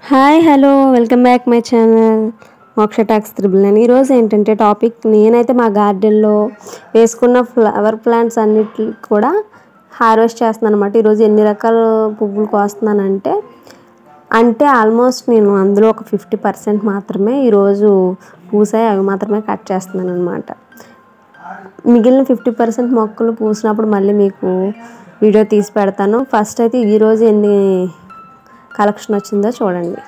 hi hello welcome back my channel Moksha talks triple అని ఈరోజు ఏంటంటే టాపిక్ నేనైతే మా గార్డెన్లో వేసుకున్న ఫ్లవర్ ప్లాంట్స్ అన్నిటి కూడా హార్వెస్ట్ చేస్తున్నాను అనమాట ఈరోజు ఎన్ని రకాల పువ్వులు కోస్తున్నానంటే అంటే ఆల్మోస్ట్ నేను అందులో ఒక ఫిఫ్టీ పర్సెంట్ మాత్రమే ఈరోజు పూసాయి అవి మాత్రమే కట్ చేస్తున్నాను అనమాట మిగిలిన ఫిఫ్టీ పర్సెంట్ మొక్కలు పూసినప్పుడు మళ్ళీ మీకు వీడియో తీసి పెడతాను ఫస్ట్ అయితే ఈరోజు ఎన్ని కలెక్షన్ వచ్చిందో చూడండి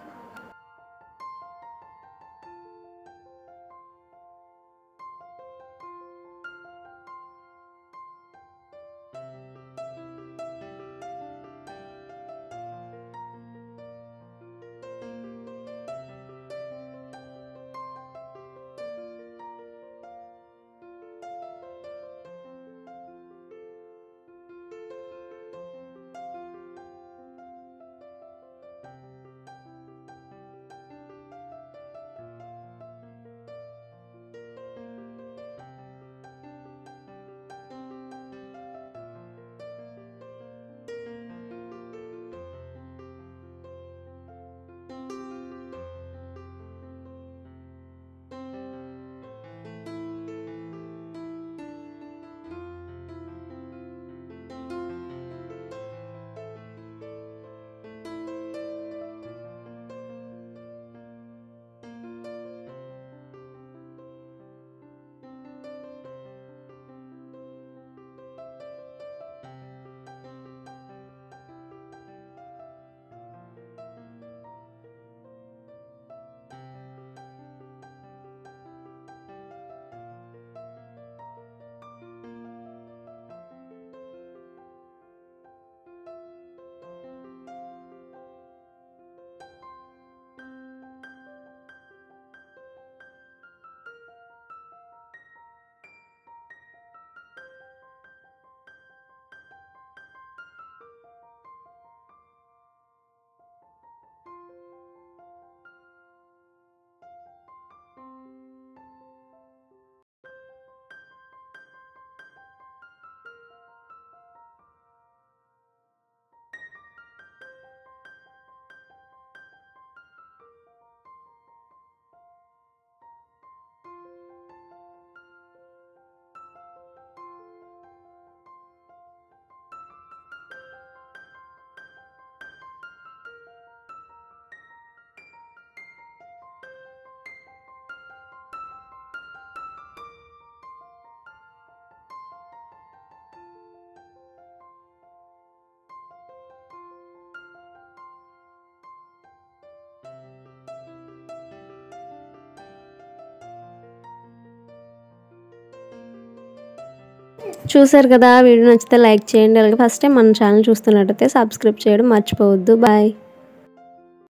చూసారు కదా వీడియో నచ్చితే లైక్ చేయండి అలాగే ఫస్ట్ టైం మన ఛానల్ చూస్తున్నట్టయితే సబ్స్క్రైబ్ చేయడం మర్చిపోవద్దు బాయ్